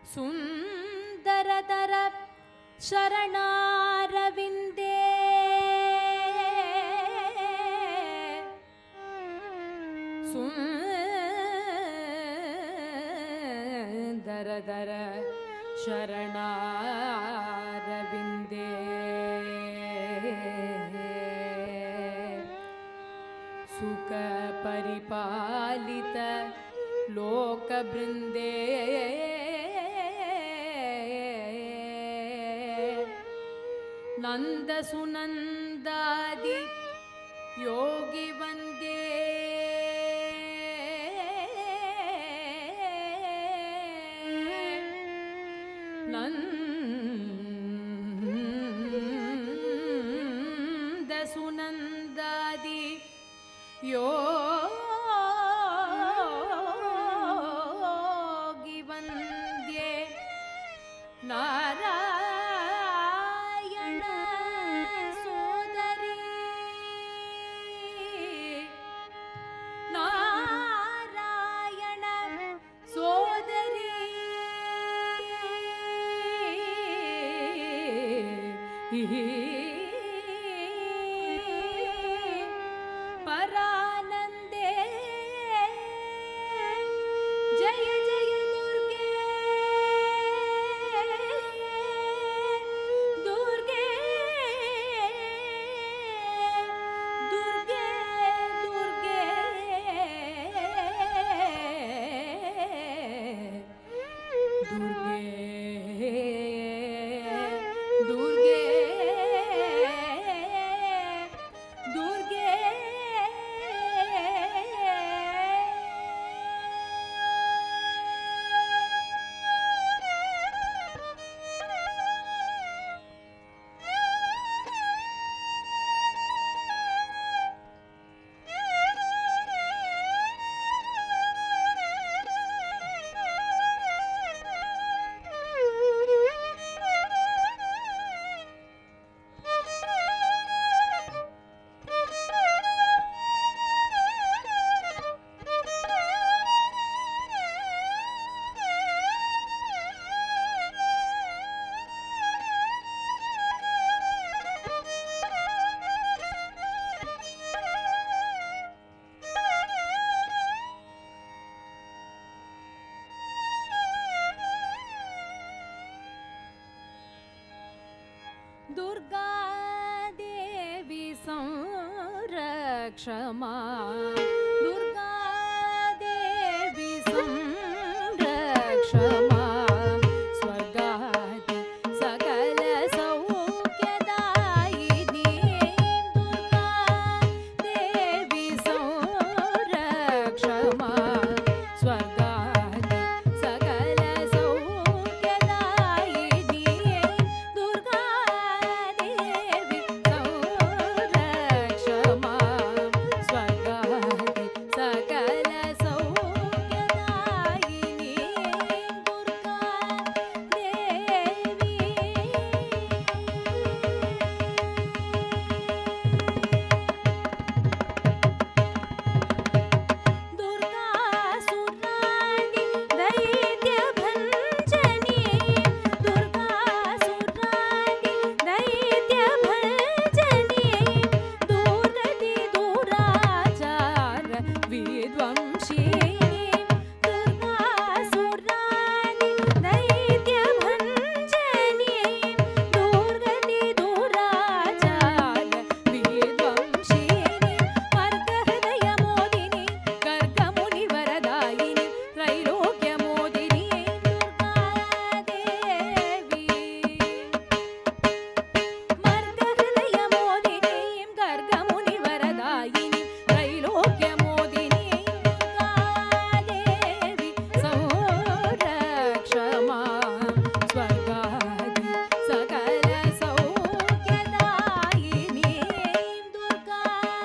सुन्दरतर शरणारविन्दे सुन्दरतर शरणारविन्दे सुखपरिपालित लोकबृन्दे नन्दसुनन्दादि योगिवन्दे नन्दसुनन्दादि योगिवन्द्ये नारायण सोदरी नारायण सोदरी परानन्दे जय जय दुर्गे दुर्गे दुर्गे दुर्गे दुर्गे दुर्गे दुर्गे दुर्गा देवी संरक्षमा दुर्गा देवी संरक्षमा स्वर्गादि सकल सौख्यदायिनी दुर्गा देवी संरक्षमा स्वर्गादि सकल सौख्यदायिनी दुर्गा देवी संरक्षमा स्वर्गादि सकल सौख्यदायिनी दुर्गा दुर्गा सुराणि दैत्यभञ्जनी दुर्गा सुराणि दैत्यभञ्जनी दूरति दूराचार विद्वंशिनी दुर्गा सुराणि दैत्यभञ्जनी दूरति दूराचार विद्वंशिनी वर्गहृदयमोदिनी गर्गमुनिवरदायिनी त्रैलोक्यमोदिनी दुर्गादेवी मर्गहृदयमोदिनीं गर्गमुनिवरदायिनी त्रैलोक्यमोदिनी दुर्गादेवी संरक्षमा स्वर्गादि सकल सौख्यदायिनी दुर्गा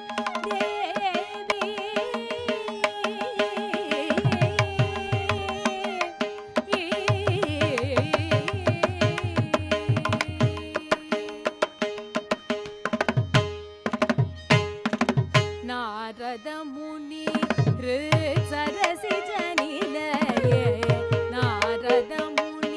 நாரத முனி சரசி ஜனிலயே நாரத முனி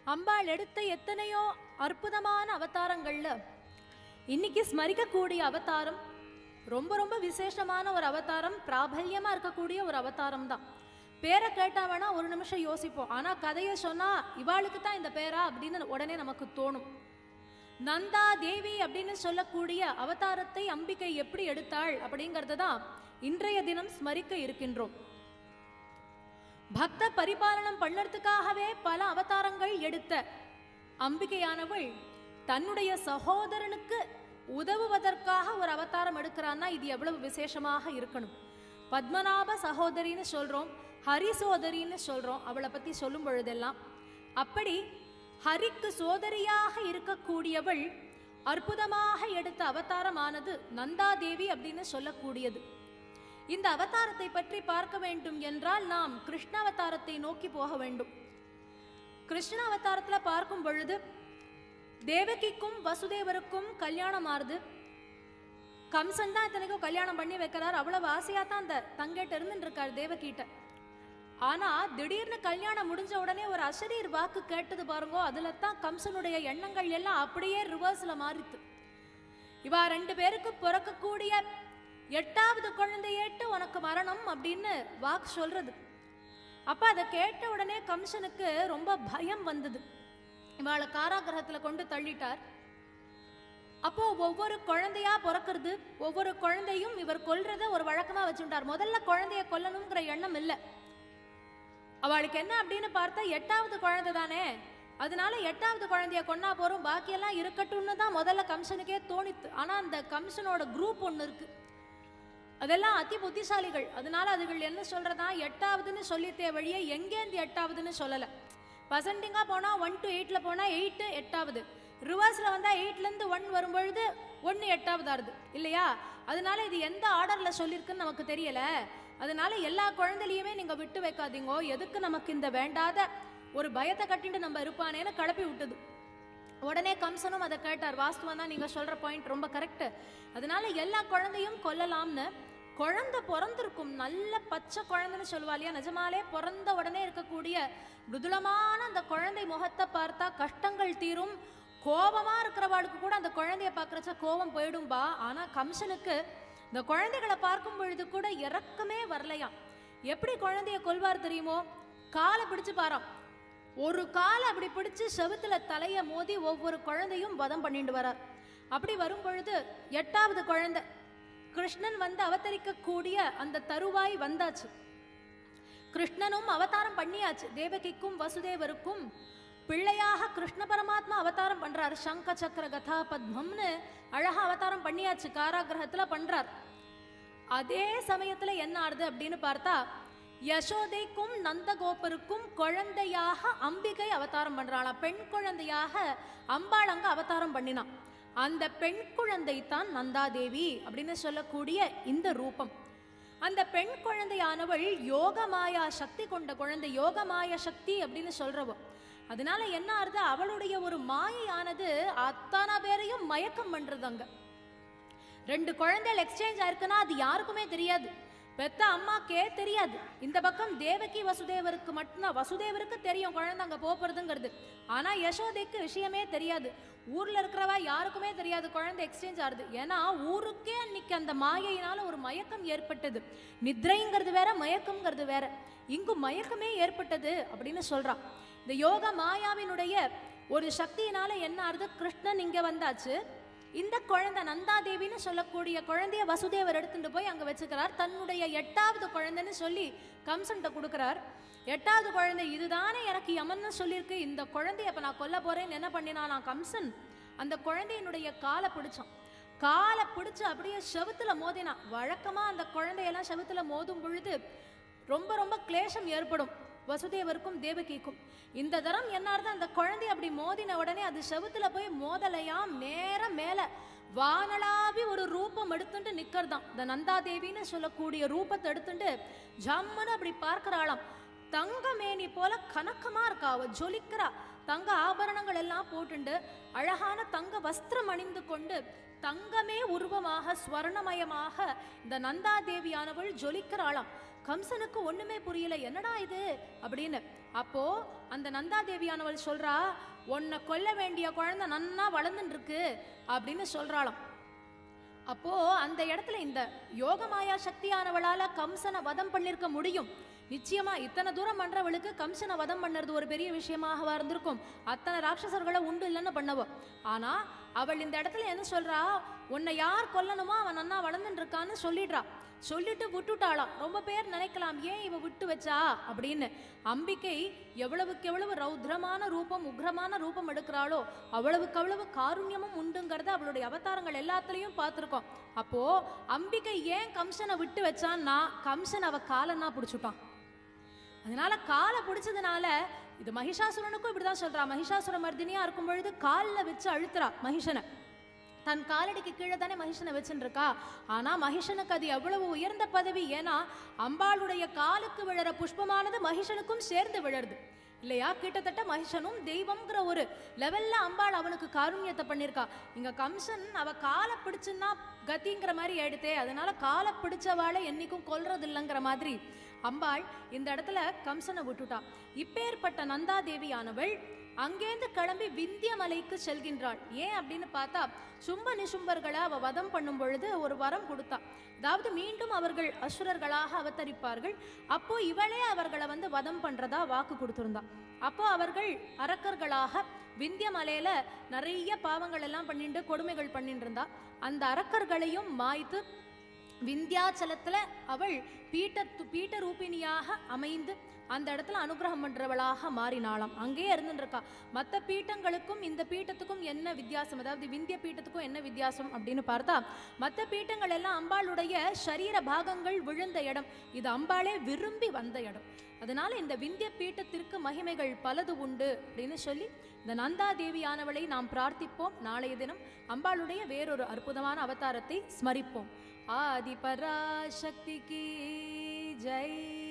அம்பாள் எடுத்த எத்தனையோ அற்புதமான அவதாரங்கள்ல இன்னைக்கு ஸ்மரிக்கக்கூடிய அவதாரம் ரொம்ப ரொம்ப விசேஷமான ஒரு அவதாரம் பிராபல்யமா இருக்கக்கூடிய ஒரு அவதாரம் தான் பேரை கேட்டா வேணா ஒரு நிமிஷம் யோசிப்போம் ஆனா கதையை சொன்னா இவாளுக்கு தான் இந்த பேரா அப்படின்னு உடனே நமக்கு தோணும் நந்தா தேவி அப்படின்னு சொல்லக்கூடிய அவதாரத்தை அம்பிகை எப்படி எடுத்தாள் அப்படிங்கறத தான் இன்றைய தினம் ஸ்மரிக்க இருக்கின்றோம் பக்த பரிபாலனம் பண்ணறதுக்காகவே பல அவதாரங்கள் எடுத்த அம்பிகையானவள் தன்னுடைய சகோதரனுக்கு உதவுவதற்காக ஒரு அவதாரம் எடுக்கிறான்னா இது எவ்வளவு விசேஷமாக இருக்கணும் பத்மநாப சகோதரின்னு சொல்றோம் ஹரி சோதரின்னு சொல்றோம் அவளை பத்தி சொல்லும் பொழுதெல்லாம் அப்படி ஹரிக்கு சோதரியாக இருக்கக்கூடியவள் அற்புதமாக எடுத்த அவதாரமானது நந்தாதேவி அப்படின்னு சொல்லக்கூடியது இந்த அவதாரத்தை பற்றி பார்க்க வேண்டும் என்றால் நாம் கிருஷ்ண அவதாரத்தை நோக்கி போக வேண்டும் கிருஷ்ண அவதாரத்துல பார்க்கும் பொழுது தேவகிக்கும் வசுதேவருக்கும் கல்யாணம் ஆறுது கம்சன் தான் இத்தனைக்கும் கல்யாணம் பண்ணி வைக்கிறார் அவ்வளவு ஆசையா தான் அந்த தங்கிட்ட இருந்துட்டு இருக்கார் தேவகிட்ட ஆனா திடீர்னு கல்யாணம் முடிஞ்ச உடனே ஒரு அசரீர் வாக்கு கேட்டது பாருங்கோ அதுல தான் கம்சனுடைய எண்ணங்கள் எல்லாம் அப்படியே ரிவர்ஸ்ல மாறித்து இவா ரெண்டு பேருக்கு பிறக்கக்கூடிய எட்டாவது குழந்தையேட்டு உனக்கு மரணம் அப்படின்னு வாக்கு சொல்றது அப்ப அதை கேட்ட உடனே கம்சனுக்கு ரொம்ப பயம் வந்தது இவாளை காராகிரகத்துல கொண்டு தள்ளிட்டார் அப்போ ஒவ்வொரு குழந்தையா பிறக்கிறது ஒவ்வொரு குழந்தையும் இவர் கொல்றத ஒரு வழக்கமா வச்சுட்டார் முதல்ல குழந்தைய கொல்லணுங்கிற எண்ணம் இல்லை அவளுக்கு என்ன அப்படின்னு பார்த்தா எட்டாவது குழந்தை தானே அதனால எட்டாவது குழந்தைய கொன்னா போறோம் பாக்கியெல்லாம் இருக்கட்டும்னு தான் முதல்ல கம்சனுக்கே தோணித்து ஆனா அந்த கம்சனோட குரூப் ஒன்று இருக்கு அதெல்லாம் அதி புத்திசாலிகள் அதனால அதுகள் என்ன சொல்றதா எட்டாவதுன்னு சொல்லித்தே வழியே எங்கேருந்து எட்டாவதுன்னு சொல்லல பசண்டிங்கா போனா ஒன் டு எயிட்ல போனா எயிட்டு எட்டாவது ரிவர்ஸ்ல வந்தா எயிட்ல இருந்து ஒன் வரும்பொழுது ஒன்னு எட்டாவது ஆறுது இல்லையா அதனால இது எந்த ஆர்டர்ல சொல்லியிருக்குன்னு நமக்கு தெரியல அதனால எல்லா குழந்தையிலையுமே நீங்க விட்டு வைக்காதீங்கோ எதுக்கு நமக்கு இந்த வேண்டாத ஒரு பயத்தை கட்டிட்டு நம்ம இருப்பானேன்னு கிளப்பி விட்டது உடனே கம்சனும் அதை கேட்டார் வாஸ்துவம் தான் நீங்க சொல்ற பாயிண்ட் ரொம்ப கரெக்ட் அதனால எல்லா குழந்தையும் கொல்லலாம்னு குழந்தை பிறந்திருக்கும் நல்ல பச்சை குழந்தைன்னு சொல்லுவா இல்லையா நிஜமாலே பிறந்த உடனே இருக்கக்கூடிய மிருதுளமான அந்த குழந்தை முகத்தை பார்த்தா கஷ்டங்கள் தீரும் கோபமா இருக்கிறவாளுக்கு கூட அந்த குழந்தைய பார்க்கறச்ச கோபம் போயிடும்பா ஆனா கம்சனுக்கு இந்த குழந்தைகளை பார்க்கும் பொழுது கூட இறக்கமே வரலையாம் எப்படி குழந்தைய கொல்வார் தெரியுமோ காலை பிடிச்சு பாராம் ஒரு காலை அப்படி பிடிச்சு செவுத்துல தலைய மோதி ஒவ்வொரு குழந்தையும் வதம் பண்ணிட்டு வரார் அப்படி வரும் பொழுது எட்டாவது குழந்தை கிருஷ்ணன் வந்து அவதரிக்கக்கூடிய அந்த தருவாய் வந்தாச்சு கிருஷ்ணனும் அவதாரம் பண்ணியாச்சு தேவகிக்கும் வசுதேவருக்கும் பிள்ளையாக கிருஷ்ண பரமாத்மா அவதாரம் பண்றார் சங்க சக்கர கதா பத்மம்னு அழகா அவதாரம் பண்ணியாச்சு காராகிரகத்துல பண்றார் அதே சமயத்துல என்ன ஆறுது அப்படின்னு பார்த்தா யசோதைக்கும் நந்தகோபருக்கும் குழந்தையாக அம்பிகை அவதாரம் பண்றாளாம் பெண் குழந்தையாக அம்பாள் அங்க அவதாரம் பண்ணினான் அந்த பெண் குழந்தை தான் நந்தாதேவி அப்படின்னு சொல்லக்கூடிய இந்த ரூபம் அந்த பெண் குழந்தையானவள் யோகமாயா சக்தி கொண்ட குழந்தை யோகமாய சக்தி அப்படின்னு சொல்றவோ அதனால என்ன ஆறுது அவளுடைய ஒரு மாயையானது அத்தனை பேரையும் மயக்கம் பண்றது அங்க ரெண்டு குழந்தைகள் எக்ஸ்சேஞ்ச் ஆயிருக்குன்னா அது யாருக்குமே தெரியாது பெத்த அம்மாக்கே தெரியாது இந்த பக்கம் தேவகி வசுதேவருக்கு மட்டும்தான் வசுதேவருக்கு தெரியும் குழந்தை அங்க போறதுங்கிறது ஆனா யசோதைக்கு விஷயமே தெரியாது ஊர்ல இருக்கிறவா யாருக்குமே தெரியாது குழந்தை எக்ஸ்சேஞ்ச் ஆகுது ஏன்னா ஊருக்கே அன்னைக்கு அந்த மாயையினால ஒரு மயக்கம் ஏற்பட்டது நித்ரைங்கிறது வேற மயக்கம்ங்கிறது வேற இங்கு மயக்கமே ஏற்பட்டது அப்படின்னு சொல்றான் இந்த யோக மாயாவினுடைய ஒரு சக்தியினால என்ன ஆறுது கிருஷ்ணன் இங்க வந்தாச்சு இந்த குழந்தை நந்தாதேவின்னு சொல்லக்கூடிய குழந்தைய வசுதேவர் எடுத்துட்டு போய் அங்க வச்சுக்கிறார் தன்னுடைய எட்டாவது குழந்தைன்னு சொல்லி கம்சன்கிட்ட கொடுக்கிறார் எட்டாவது குழந்தை இதுதானே எனக்கு யமன்னு சொல்லியிருக்கு இந்த குழந்தைய அப்ப நான் கொல்ல போறேன்னு என்ன பண்ணினா நான் கம்சன் அந்த குழந்தையினுடைய காலை பிடிச்சான் காலை பிடிச்சு அப்படியே செவுத்துல மோதினான் வழக்கமா அந்த குழந்தையெல்லாம் செவுத்துல மோதும் பொழுது ரொம்ப ரொம்ப கிளேசம் ஏற்படும் வசுதேவருக்கும் தேவகிக்கும் இந்த தரம் என்னார்தான் அந்த குழந்தை அப்படி மோதின உடனே அது செவுத்துல போய் மோதலையாம் நேர மேல வானளாவி ஒரு ரூபம் எடுத்துட்டு நிக்கிறதாம் இந்த நந்தாதேவின்னு சொல்லக்கூடிய ரூபத்தை எடுத்துட்டு ஜம்முன்னு அப்படி பார்க்கறாளாம் தங்க மேனி போல கனக்கமா இருக்கா அவ ஜொலிக்கிறா தங்க ஆபரணங்கள் எல்லாம் போட்டுண்டு அழகான தங்க வஸ்திரம் அணிந்து கொண்டு தங்கமே உருவமாக ஸ்வர்ணமயமாக இந்த நந்தாதேவியானவள் ஜொலிக்கிறாளாம் கம்சனுக்கு ஒண்ணுமே புரியல என்னடா இது அப்படின்னு அப்போ அந்த நந்தாதேவியானவள் சொல்றா உன்னை கொல்ல வேண்டிய குழந்தை நன்னா வளர்ந்துட்டு இருக்கு அப்படின்னு சொல்றாளாம் அப்போ அந்த இடத்துல இந்த யோகமாயா சக்தியானவளால கம்சனை வதம் பண்ணிருக்க முடியும் நிச்சயமா இத்தனை தூரம் பண்றவளுக்கு கம்சனை வதம் பண்ணறது ஒரு பெரிய விஷயமாக இருந்திருக்கும் அத்தனை ராட்சசர்களை உண்டு இல்லைன்னு பண்ணவோ ஆனா அவள் இந்த இடத்துல என்ன சொல்றா உன்னை யார் கொல்லணுமோ அவன் நன்னா வளர்ந்துட்டு இருக்கான்னு சொல்லிடுறா சொல்லிட்டு விட்டுட்டாளாம் ரொம்ப பேர் நினைக்கலாம் ஏன் இவ விட்டு வச்சா அப்படின்னு அம்பிகை எவ்வளவுக்கு எவ்வளவு ரௌத்ரமான ரூபம் உக்ரமான ரூபம் எடுக்கிறாளோ அவ்வளவுக்கு அவ்வளவு காருண்யமும் உண்டுங்கிறத அவளுடைய அவதாரங்கள் எல்லாத்துலயும் பார்த்திருக்கோம் அப்போ அம்பிகை ஏன் கம்சனை விட்டு வச்சான்னா கம்சன் அவ காலன்னா பிடிச்சுட்டான் அதனால காலை பிடிச்சதுனால இது மகிஷாசுரனுக்கும் இப்படிதான் சொல்றா மகிஷாசுர மர்தினியா இருக்கும் பொழுது காலில் வச்சு அழுத்துறா மகிஷனை தன் காலடிக்கு கீழே தானே மகிஷனை வச்சுட்டு இருக்கா ஆனா மகிஷனுக்கு அது எவ்வளவு உயர்ந்த பதவி ஏன்னா அம்பாளுடைய காலுக்கு விழற புஷ்பமானது மகிஷனுக்கும் சேர்ந்து விழருது இல்லையா கிட்டத்தட்ட மகிஷனும் தெய்வம்ங்கிற ஒரு லெவல்ல அம்பாள் அவனுக்கு காருண்யத்தை பண்ணியிருக்கா இங்க கம்சன் அவ காலை பிடிச்சுன்னா கத்திங்கிற மாதிரி ஆயிடுத்தே அதனால காலை பிடிச்சவாளை என்னைக்கும் கொல்றது இல்லைங்கிற மாதிரி அம்பாள் இந்த இடத்துல கம்சனை விட்டுட்டா இப்பேற்பட்ட நந்தாதேவியானவள் அங்கேருந்து கிளம்பி விந்திய மலைக்கு செல்கின்றாள் ஏன் அப்படின்னு பார்த்தா சும்ப நிசும்பர்களை அவ வதம் பண்ணும் பொழுது ஒரு வரம் கொடுத்தா அதாவது மீண்டும் அவர்கள் அசுரர்களாக அவதரிப்பார்கள் அப்போ இவளே அவர்களை வந்து வதம் பண்றதா வாக்கு கொடுத்திருந்தா அப்போ அவர்கள் அரக்கர்களாக விந்திய மலையில நிறைய பாவங்கள் எல்லாம் பண்ணிட்டு கொடுமைகள் பண்ணிட்டு இருந்தா அந்த அரக்கர்களையும் மாய்த்து விந்தியாச்சலத்துல அவள் பீட்ட பீட்ட ரூபிணியாக அமைந்து அந்த இடத்துல அனுகிரகம் பண்றவளாக மாறினாளாம் அங்கேயே இருந்துட்டு இருக்கா மற்ற பீட்டங்களுக்கும் இந்த பீட்டத்துக்கும் என்ன வித்தியாசம் அதாவது விந்திய பீட்டத்துக்கும் என்ன வித்தியாசம் அப்படின்னு பார்த்தா மற்ற பீட்டங்கள் எல்லாம் அம்பாளுடைய சரீர பாகங்கள் விழுந்த இடம் இது அம்பாளே விரும்பி வந்த இடம் அதனால இந்த விந்திய பீட்டத்திற்கு மகிமைகள் பலது உண்டு அப்படின்னு சொல்லி இந்த நந்தாதேவியானவளை நாம் பிரார்த்திப்போம் நாளைய தினம் அம்பாளுடைய வேறொரு அற்புதமான அவதாரத்தை ஸ்மரிப்போம் ஆதி பராசக்திக்கு ஜெய்